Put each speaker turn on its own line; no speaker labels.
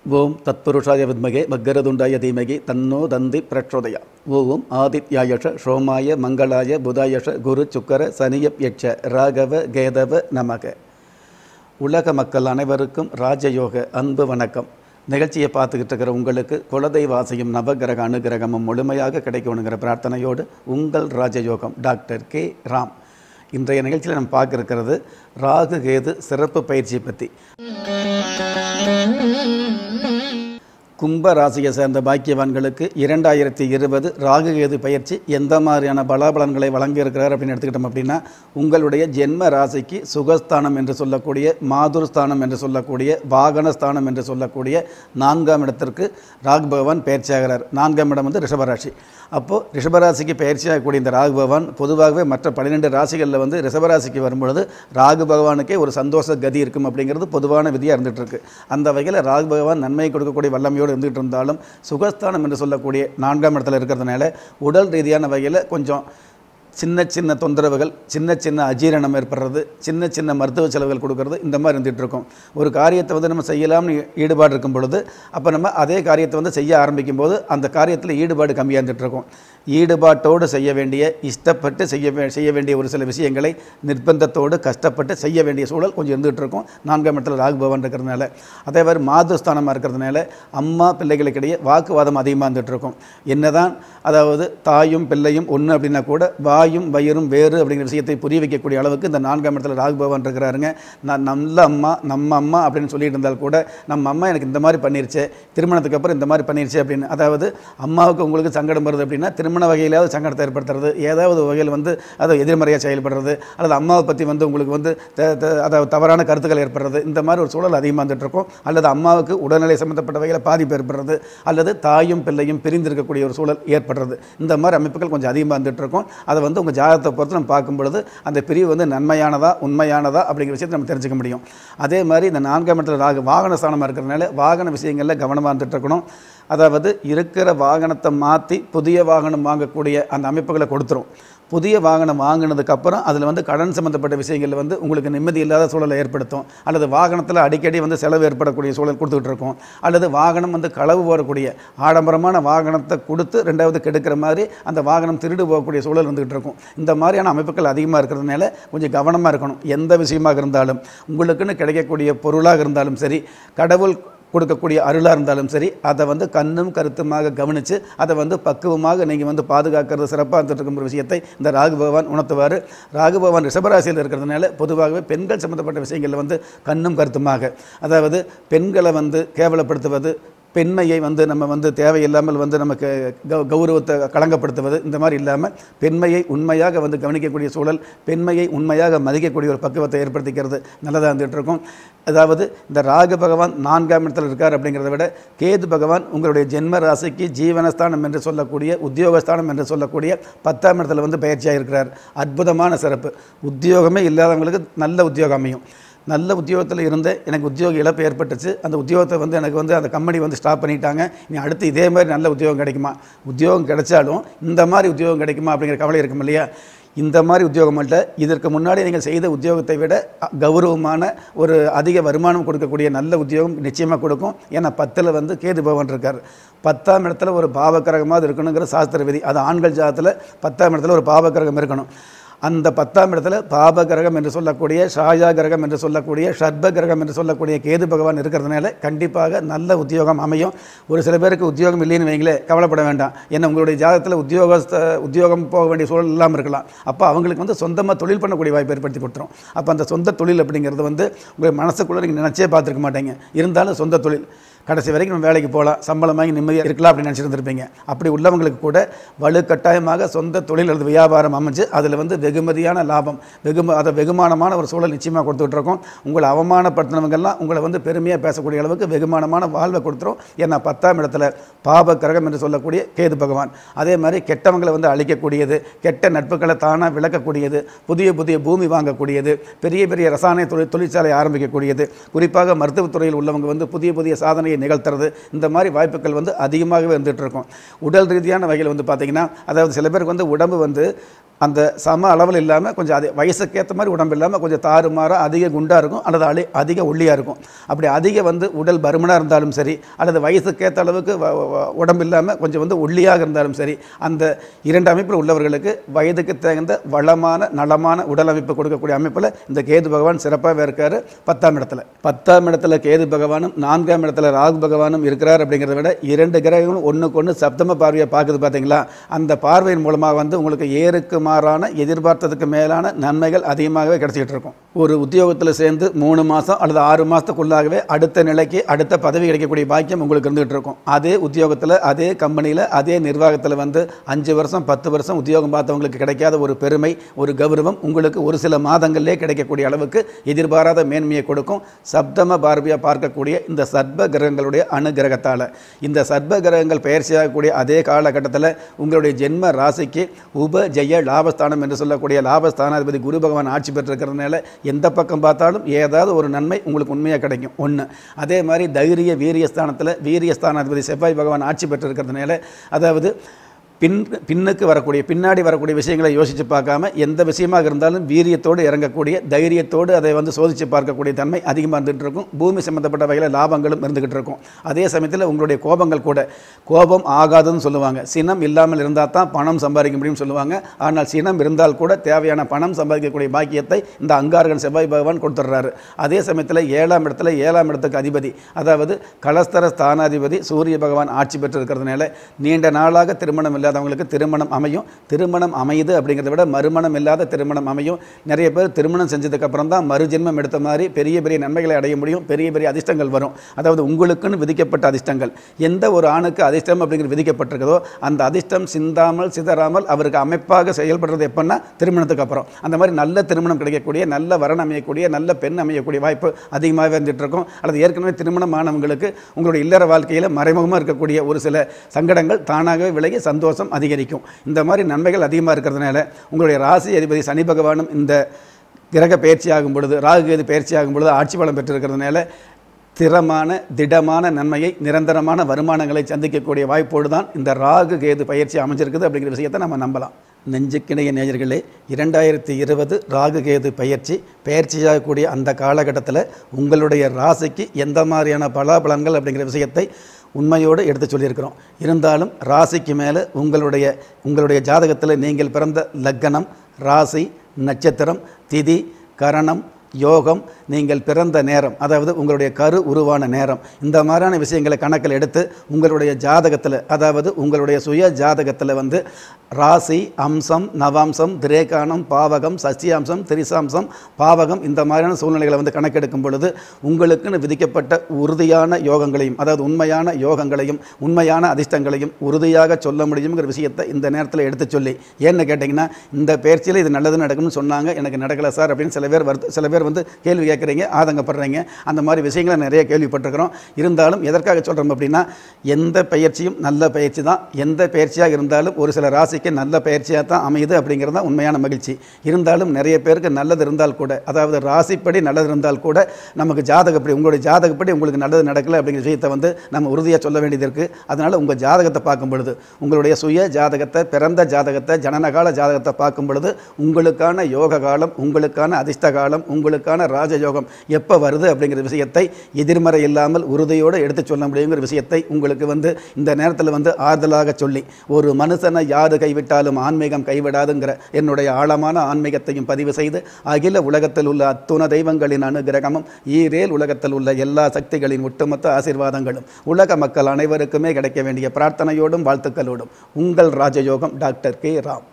ஓம் தத்புருஷாய வித்மகே மக்கரதுண்டாய தீமகி தன்னோ தந்தி பிரச்சோதயா ஓம் ஆதித்யாயஷ சோமாய மங்களாய புதாயஷ குரு சுக்கர சனியப் யட்ச ராகவ கேதவ நமக உலக மக்கள் அனைவருக்கும் ராஜயோக அன்பு வணக்கம் நிகழ்ச்சியை பார்த்துக்கிட்டு இருக்கிற உங்களுக்கு குலதெய்வாசையும் நவகிரக அனுகிரகமும் முழுமையாக கிடைக்கணுங்கிற பிரார்த்தனையோடு உங்கள் ராஜயோகம் டாக்டர் கே ராம் இன்றைய நிகழ்ச்சியில் நம்ம பார்க்க இருக்கிறது ராகு கேது சிறப்பு பயிற்சி பற்றி கும்ப ராசியை சேர்ந்த பாக்கியவான்களுக்கு இரண்டாயிரத்தி இருபது ராகு கேது பயிற்சி எந்த மாதிரியான பலாபலன்களை வழங்கியிருக்கிறார் அப்படின்னு எடுத்துக்கிட்டோம் அப்படின்னா உங்களுடைய ஜென்ம ராசிக்கு சுகஸ்தானம் என்று சொல்லக்கூடிய மாதுர்ஸ்தானம் என்று சொல்லக்கூடிய வாகனஸ்தானம் என்று சொல்லக்கூடிய நான்காம் இடத்திற்கு ராகு பகவான் பயிற்சியாகிறார் நான்காம் இடம் வந்து ரிஷபராசி அப்போது ரிஷபராசிக்கு பயிற்சியாகக்கூடிய இந்த ராகு பகவான் பொதுவாகவே மற்ற பன்னிரெண்டு ராசிகளில் வந்து ரிஷபராசிக்கு வரும்பொழுது ராகு பகவானுக்கே ஒரு சந்தோஷ கதி இருக்கும் அப்படிங்கிறது பொதுவான விதியாக இருந்துகிட்டு இருக்கு அந்த வகையில் ராகு பகவான் நன்மை கொடுக்கக்கூடிய வல்லமையோடு இருந்துகிட்டு இருந்தாலும் சுகஸ்தானம் என்று சொல்லக்கூடிய நான்காம் இடத்துல இருக்கிறதுனால உடல் ரீதியான வகையில் கொஞ்சம் சின்ன சின்ன தொந்தரவுகள் சின்ன சின்ன அஜீரணம் ஏற்படுறது சின்ன சின்ன மருத்துவ செலவுகள் கொடுக்கறது இந்த மாதிரி இருந்துகிட்டு இருக்கும் ஒரு காரியத்தை வந்து நம்ம செய்யலாம்னு ஈடுபாடு இருக்கும் பொழுது அப்போ நம்ம அதே காரியத்தை வந்து செய்ய ஆரம்பிக்கும் போது அந்த காரியத்தில் ஈடுபாடு கம்மியாக இருந்துகிட்டு இருக்கும் ஈடுபாட்டோடு செய்ய வேண்டிய இஷ்டப்பட்டு செய்ய வே செய்ய வேண்டிய ஒரு சில விஷயங்களை நிர்பந்தத்தோடு கஷ்டப்பட்டு செய்ய வேண்டிய சூழல் கொஞ்சம் இருந்துகிட்டு இருக்கும் நான்காம் இடத்துல ராகு பவன் இருக்கிறதுனால அதே மாதிரி மாதுஸ்தானமாக இருக்கிறதுனால அம்மா பிள்ளைகளுக்கிடையே வாக்குவாதம் அதிகமாக இருந்துகிட்டு இருக்கும் என்னதான் அதாவது தாயும் பிள்ளையும் ஒன்று அப்படின்னா கூட வாயும் வயிறும் வேறு அப்படிங்கிற விஷயத்தை புரிய வைக்கக்கூடிய அளவுக்கு இந்த நான்காம் இடத்துல ராகு பகவான் இருக்கிறாருங்க நான் நல்ல அம்மா நம்ம அம்மா அப்படின்னு சொல்லிட்டு இருந்தால் கூட நம்ம அம்மா எனக்கு இந்த மாதிரி பண்ணிருச்சு திருமணத்துக்கு அப்புறம் இந்த மாதிரி பண்ணிருச்சு அப்படின்னு அதாவது அம்மாவுக்கு உங்களுக்கு சங்கடம் வருது அப்படின்னா திருமண வகையிலாவது சங்கடத்தை ஏற்படுத்துறது ஏதாவது வகையில் வந்து அதை எதிர்மறையாக செயல்படுறது அல்லது அம்மாவை பற்றி வந்து உங்களுக்கு வந்து த- த- அதாவது தவறான கருத்துக்கள் ஏற்படுறது இந்த மாதிரி ஒரு சூழல் அதிகமாக வந்துட்டு இருக்கும் அல்லது அம்மாவுக்கு உடல்நிலை சம்மந்தப்பட்ட வகையில் பாதிப்பு ஏற்படுறது அல்லது தாயும் பிள்ளையும் பிரிந்திருக்கக்கூடிய ஒரு சூழல் ஏற்படுறது இந்த மாதிரி அமைப்புகள் கொஞ்சம் அதிகமாக வந்துட்டு இருக்கும் அதை வந்து உங்கள் ஜாதகத்தை பொறுத்து நம்ம பார்க்கும் பொழுது அந்த பிரிவு வந்து நன்மையானதா உண்மையானதா அப்படிங்கிற விஷயத்தை நம்ம தெரிஞ்சுக்க முடியும் அதே மாதிரி இந்த நான்காம் இடத்துல ராகு வாகன ஸ்தானமாக இருக்கிறதுனால வாகன விஷயங்களில் கவனமாக இருந்துட்டு இருக்கணும் அதாவது இருக்கிற வாகனத்தை மாற்றி புதிய வாகனம் வாங்கக்கூடிய அந்த அமைப்புகளை கொடுத்துரும் புதிய வாகனம் வாங்கினதுக்கப்புறம் அதில் வந்து கடன் சம்மந்தப்பட்ட விஷயங்கள் வந்து உங்களுக்கு நிம்மதி இல்லாத சூழலை ஏற்படுத்தும் அல்லது வாகனத்தில் அடிக்கடி வந்து செலவு ஏற்படக்கூடிய சூழல் கொடுத்துக்கிட்டு இருக்கும் அல்லது வாகனம் வந்து களவு போகக்கூடிய ஆடம்பரமான வாகனத்தை கொடுத்து ரெண்டாவது கெடுக்கிற மாதிரி அந்த வாகனம் திருடு போகக்கூடிய சூழல் இருந்துகிட்டு இருக்கும் இந்த மாதிரியான அமைப்புகள் அதிகமாக இருக்கிறதுனால கொஞ்சம் கவனமாக இருக்கணும் எந்த விஷயமாக இருந்தாலும் உங்களுக்குன்னு கிடைக்கக்கூடிய பொருளாக இருந்தாலும் சரி கடவுள் கொடுக்கக்கூடிய அருளாக இருந்தாலும் சரி அதை வந்து கண்ணும் கருத்துமாக கவனித்து அதை வந்து பக்குவமாக நீங்கள் வந்து பாதுகாக்கிறது சிறப்பாக இருந்துட்டு இருக்கும் ஒரு விஷயத்தை இந்த ராகு பகவான் உணர்த்துவார் ராகு பகவான் ரிஷபராசியில் இருக்கிறதுனால பொதுவாகவே பெண்கள் சம்மந்தப்பட்ட விஷயங்களில் வந்து கண்ணும் கருத்துமாக அதாவது பெண்களை வந்து கேவலப்படுத்துவது பெண்மையை வந்து நம்ம வந்து தேவையில்லாமல் வந்து நமக்கு கௌ- கௌரவத்தை களங்கப்படுத்துவது இந்த மாதிரி இல்லாமல் பெண்மையை உண்மையாக வந்து கவனிக்கக்கூடிய சூழல் பெண்மையை உண்மையாக மதிக்கக்கூடிய ஒரு பக்குவத்தை ஏற்படுத்திக்கிறது நல்லதாக இருந்துகிட்டு இருக்கும் அதாவது இந்த ராகு பகவான் நான்காம் இடத்துல இருக்கார் அப்படிங்கிறத விட கேது பகவான் உங்களுடைய ஜென்ம ராசிக்கு ஜீவனஸ்தானம் என்று சொல்லக்கூடிய உத்தியோகஸ்தானம் என்று சொல்லக்கூடிய பத்தாம் இடத்துல வந்து பயிற்சியாக இருக்கிறார் அற்புதமான சிறப்பு உத்தியோகமே இல்லாதவங்களுக்கு நல்ல உத்தியோகம் அமையும் நல்ல உத்தியோகத்தில் இருந்து எனக்கு உத்தியோக இழப்பு ஏற்பட்டுச்சு அந்த உத்தியோகத்தை வந்து எனக்கு வந்து அந்த கம்பெனி வந்து ஸ்டாப் பண்ணிட்டாங்க இனி அடுத்து இதே மாதிரி நல்ல உத்தியோகம் கிடைக்குமா உத்தியோகம் கிடைச்சாலும் இந்த மாதிரி உத்தியோகம் கிடைக்குமா அப்படிங்கிற கவலை இருக்கும் இல்லையா இந்த மாதிரி உத்தியோகம் அல்ல இதற்கு முன்னாடி நீங்கள் செய்த உத்தியோகத்தை விட அ, கௌரவமான ஒரு அதிக வருமானம் கொடுக்கக்கூடிய நல்ல உத்தியோகம் நிச்சயமாக கொடுக்கும் ஏன்னா பத்தில் வந்து கேது பகவான் இருக்கார் பத்தாம் இடத்துல ஒரு பாவக்கிரகமாக இருக்கணுங்கிற சாஸ்திர விதி அது ஆண்கள் ஜாதத்தில் பத்தாம் இடத்துல ஒரு பாவக்கிரகம் இருக்கணும் அந்த பத்தாம் இடத்துல பாப கிரகம் என்று சொல்லக்கூடிய ஷாயா கிரகம் என்று சொல்லக்கூடிய ஷர்ப கிரகம் என்று சொல்லக்கூடிய கேது பகவான் இருக்கிறதுனால கண்டிப்பாக நல்ல உத்தியோகம் அமையும் ஒரு சில பேருக்கு உத்தியோகம் இல்லைன்னு வைங்களே கவலைப்பட வேண்டாம் ஏன்னா உங்களுடைய ஜாதகத்தில் உத்தியோகஸ்த உத்தியோகம் போக வேண்டிய சூழல் இல்லாமல் இருக்கலாம் அப்போ அவங்களுக்கு வந்து சொந்தமாக தொழில் பண்ணக்கூடிய வாய்ப்பு ஏற்படுத்தி கொடுத்துரும் அப்போ அந்த சொந்த தொழில் அப்படிங்கிறது வந்து உங்கள் மனசுக்குள்ளே நீங்கள் நினச்சே பார்த்துருக்க மாட்டீங்க இருந்தாலும் சொந்த தொழில் கடைசி வரைக்கும் நம்ம வேலைக்கு போகலாம் சம்பளம் வாங்கி நிம்மதியாக இருக்கலாம் அப்படின்னு நினச்சிருந்துருப்பீங்க அப்படி உள்ளவங்களுக்கு கூட வலுக்கட்டாயமாக சொந்த தொழில் அல்லது வியாபாரம் அமைஞ்சு அதில் வந்து வெகுமதியான லாபம் வெகும அதை வெகுமானமான ஒரு சூழல் நிச்சயமாக கொடுத்துட்டு இருக்கோம் உங்களை அவமானப்படுத்தினவங்கெல்லாம் உங்களை வந்து பெருமையாக பேசக்கூடிய அளவுக்கு வெகுமானமான வாழ்வை கொடுத்துரும் ஏன்னா பத்தாம் இடத்துல பாப கிரகம் என்று சொல்லக்கூடிய கேது பகவான் அதே மாதிரி கெட்டவங்களை வந்து அழிக்கக்கூடியது கெட்ட நட்புகளை தானாக விளக்கக்கூடியது புதிய புதிய பூமி வாங்கக்கூடியது பெரிய பெரிய ரசாயன தொழில் தொழிற்சாலை ஆரம்பிக்கக்கூடியது குறிப்பாக மருத்துவத்துறையில் உள்ளவங்க வந்து புதிய புதிய சாதனையை நிகழ்த்துறது இந்த மாதிரி வாய்ப்புகள் வந்து அதிகமாகவே வந்துட்டு இருக்கும் உடல் ரீதியான வகையில் வந்து பார்த்திங்கன்னா அதாவது சில பேருக்கு வந்து உடம்பு வந்து அந்த சம அளவில் இல்லாமல் கொஞ்சம் அது வயசுக்கேற்ற மாதிரி உடம்பு இல்லாமல் கொஞ்சம் தாறுமாறாக அதிக குண்டாக இருக்கும் அல்லது அழி அதிக ஒல்லியாக இருக்கும் அப்படி அதிக வந்து உடல் பருமனாக இருந்தாலும் சரி அல்லது வயசுக்கேற்ற அளவுக்கு வ- வ- உடம்பு இல்லாமல் கொஞ்சம் வந்து ஒல்லியாக இருந்தாலும் சரி அந்த இரண்டு அமைப்பில் உள்ளவர்களுக்கு வயதுக்கு தகுந்த வளமான நலமான உடல் அமைப்பு கொடுக்கக்கூடிய அமைப்பில் இந்த கேது பகவான் சிறப்பாகவே இருக்கார் பத்தாம் இடத்துல பத்தாம் இடத்துல கேது பகவானும் நான்காம் இடத்துல ராகு பகவானும் இருக்கிறார் அப்படிங்கிறத விட இரண்டு கிரகங்களும் ஒன்றுக்கு ஒன்று சப்தம பார்வையை பார்க்குது பார்த்தீங்களா அந்த பார்வையின் மூலமாக வந்து உங்களுக்கு ஏறுக்கு மாறான எதிர்பார்த்ததுக்கு மேலான நன்மைகள் அதிகமாகவே கிடைச்சிட்டு இருக்கும் ஒரு உத்தியோகத்தில் சேர்ந்து மூணு மாதம் அல்லது ஆறு மாதத்துக்குள்ளாகவே அடுத்த நிலைக்கு அடுத்த பதவி கிடைக்கக்கூடிய பாக்கியம் உங்களுக்கு இருந்துகிட்டு இருக்கும் அதே உத்தியோகத்தில் அதே கம்பெனியில் அதே நிர்வாகத்தில் வந்து அஞ்சு வருஷம் பத்து வருஷம் உத்தியோகம் பார்த்தவங்களுக்கு கிடைக்காத ஒரு பெருமை ஒரு கௌரவம் உங்களுக்கு ஒரு சில மாதங்களிலே கிடைக்கக்கூடிய அளவுக்கு எதிர்பாராத மேன்மையை கொடுக்கும் சப்தம பார்வையாக பார்க்கக்கூடிய இந்த சர்ப கிரகங்களுடைய அனுகிரகத்தால் இந்த சர்ப கிரகங்கள் பயிற்சியாகக்கூடிய அதே காலகட்டத்தில் உங்களுடைய ஜென்ம ராசிக்கு உப ஜெய லாபஸ்தானம் என்று சொல்லக்கூடிய லாபஸ்தானாதிபதி குரு பகவான் ஆட்சி பெற்றிருக்கிறதுனால எந்த பக்கம் பார்த்தாலும் ஏதாவது ஒரு நன்மை உங்களுக்கு உண்மையாக கிடைக்கும் ஒன்று அதே மாதிரி தைரிய வீரியஸ்தானத்தில் வீரியஸ்தானாதிபதி செவ்வாய் பகவான் ஆட்சி பெற்றிருக்கிறதுனால அதாவது பின் பின்னுக்கு வரக்கூடிய பின்னாடி வரக்கூடிய விஷயங்களை யோசித்து பார்க்காம எந்த விஷயமாக இருந்தாலும் வீரியத்தோடு இறங்கக்கூடிய தைரியத்தோடு அதை வந்து சோதித்து பார்க்கக்கூடிய தன்மை அதிகமாக இருந்துகிட்டு இருக்கும் பூமி சம்மந்தப்பட்ட வகையில் லாபங்களும் இருந்துகிட்டு இருக்கும் அதே சமயத்தில் உங்களுடைய கோபங்கள் கூட கோபம் ஆகாதுன்னு சொல்லுவாங்க சினம் இல்லாமல் இருந்தால் தான் பணம் சம்பாதிக்க முடியும்னு சொல்லுவாங்க ஆனால் சினம் இருந்தால் கூட தேவையான பணம் சம்பாதிக்கக்கூடிய பாக்கியத்தை இந்த அங்காரகன் செவ்வாய் பகவான் கொடுத்துட்றாரு அதே சமயத்தில் ஏழாம் இடத்துல ஏழாம் இடத்துக்கு அதிபதி அதாவது கலஸ்தர ஸ்தானாதிபதி சூரிய பகவான் ஆட்சி பெற்றிருக்கிறதுனால நீண்ட நாளாக திருமணம் இல்லாதவங்களுக்கு திருமணம் அமையும் திருமணம் அமையுது அப்படிங்கிறத விட மறுமணம் இல்லாத திருமணம் அமையும் நிறைய பேர் திருமணம் செஞ்சதுக்கு அப்புறம் தான் மறுஜென்மம் எடுத்த மாதிரி பெரிய பெரிய நன்மைகளை அடைய முடியும் பெரிய பெரிய அதிர்ஷ்டங்கள் வரும் அதாவது உங்களுக்குன்னு விதிக்கப்பட்ட அதிர்ஷ்டங்கள் எந்த ஒரு ஆணுக்கு அதிர்ஷ்டம் அப்படிங்கிறது விதிக்கப்பட்டிருக்கிறதோ அந்த அதிர்ஷ்டம் சிந்தாமல் சிதறாமல் அவருக்கு அமைப்பாக செயல்படுறது எப்பன்னா திருமணத்துக்கு அப்புறம் அந்த மாதிரி நல்ல திருமணம் கிடைக்கக்கூடிய நல்ல வரன் அமையக்கூடிய நல்ல பெண் அமையக்கூடிய வாய்ப்பு அதிகமாகவே இருந்துட்டு இருக்கும் அல்லது ஏற்கனவே திருமணம் ஆனவங்களுக்கு உங்களுடைய இல்லற வாழ்க்கையில் மறைமுகமாக இருக்கக்கூடிய ஒரு சில சங்கடங்கள் தானாகவே விலகி சந்தோஷம் அதிகரிக்கும் இந்த மாதிரி நன்மைகள் அதிகமாக இருக்கிறதுனால உங்களுடைய ராசி அதிபதி சனி பகவானும் இந்த கிரக பயிற்சி ஆகும் பொழுது ராகு கேது பயிற்சி ஆகும் பொழுது ஆட்சி பலம் பெற்றிருக்கிறதுனால திறமான திடமான நன்மையை நிரந்தரமான வருமானங்களை சந்திக்கக்கூடிய வாய்ப்போடு தான் இந்த ராகு கேது பயிற்சி அமைஞ்சிருக்குது அப்படிங்கிற விஷயத்தை நம்ம நம்பலாம் நெஞ்சுக்கிணைய நேயர்களே இரண்டாயிரத்தி இருபது ராகு கேது பயிற்சி பயிற்சியாகக்கூடிய அந்த காலகட்டத்தில் உங்களுடைய ராசிக்கு எந்த மாதிரியான பலாபலன்கள் அப்படிங்கிற விஷயத்தை உண்மையோடு எடுத்து சொல்லியிருக்கிறோம் இருந்தாலும் ராசிக்கு மேலே உங்களுடைய உங்களுடைய ஜாதகத்தில் நீங்கள் பிறந்த லக்கணம் ராசி நட்சத்திரம் திதி கரணம் யோகம் நீங்கள் பிறந்த நேரம் அதாவது உங்களுடைய கரு உருவான நேரம் இந்த மாதிரியான விஷயங்களை கணக்கில் எடுத்து உங்களுடைய ஜாதகத்தில் அதாவது உங்களுடைய சுய ஜாதகத்தில் வந்து ராசி அம்சம் நவாம்சம் திரேகானம் பாவகம் சசியாம்சம் திரிசாம்சம் பாவகம் இந்த மாதிரியான சூழ்நிலைகளை வந்து கணக்கெடுக்கும் பொழுது உங்களுக்குன்னு விதிக்கப்பட்ட உறுதியான யோகங்களையும் அதாவது உண்மையான யோகங்களையும் உண்மையான அதிர்ஷ்டங்களையும் உறுதியாக சொல்ல முடியுங்கிற விஷயத்தை இந்த நேரத்தில் எடுத்து சொல்லி ஏன்னு கேட்டிங்கன்னா இந்த பயிற்சியில் இது நல்லது நடக்கும்னு சொன்னாங்க எனக்கு நடக்கலை சார் அப்படின்னு சில பேர் வருத்த சில பேர் வந்து கேள்வி கேட்குறீங்க ஆதங்கப்படுறீங்க அந்த மாதிரி விஷயங்களை நிறைய கேள்விப்பட்டிருக்கிறோம் இருந்தாலும் எதற்காக சொல்கிறோம் அப்படின்னா எந்த பயிற்சியும் நல்ல பயிற்சி தான் எந்த பயிற்சியாக இருந்தாலும் ஒரு சில ராசிக்கு நல்ல பயிற்சியாக தான் அமையுது அப்படிங்கிறது தான் உண்மையான மகிழ்ச்சி இருந்தாலும் நிறைய பேருக்கு நல்லது இருந்தால் கூட அதாவது ராசிப்படி நல்லது இருந்தால் கூட நமக்கு ஜாதகப்படி உங்களுடைய ஜாதகப்படி உங்களுக்கு நல்லது நடக்கலை அப்படிங்கிற விஷயத்தை வந்து நம்ம உறுதியாக சொல்ல வேண்டியது இருக்குது அதனால் உங்கள் ஜாதகத்தை பார்க்கும் பொழுது உங்களுடைய சுய ஜாதகத்தை பிறந்த ஜாதகத்தை ஜனனகால ஜாதகத்தை பார்க்கும் பொழுது உங்களுக்கான யோக காலம் உங்களுக்கான அதிர்ஷ்ட காலம் உங்களுக்கான ராஜயோகம் எப்போ வருது அப்படிங்கிற விஷயத்தை எதிர்மறை இல்லாமல் உறுதியோடு எடுத்து சொல்ல முடியுங்கிற விஷயத்தை உங்களுக்கு வந்து இந்த நேரத்தில் வந்து ஆறுதலாக சொல்லி ஒரு மனுஷனை யாரு கைவிட்டாலும் ஆன்மீகம் கைவிடாதுங்கிற என்னுடைய ஆழமான ஆன்மீகத்தையும் பதிவு செய்து அகில உலகத்தில் உள்ள அத்துண தெய்வங்களின் அனுகிரகமும் ஈரேல் உலகத்தில் உள்ள எல்லா சக்திகளின் ஒட்டுமொத்த ஆசீர்வாதங்களும் உலக மக்கள் அனைவருக்குமே கிடைக்க வேண்டிய பிரார்த்தனையோடும் வாழ்த்துக்களோடும் உங்கள் ராஜயோகம் டாக்டர் கே ராம்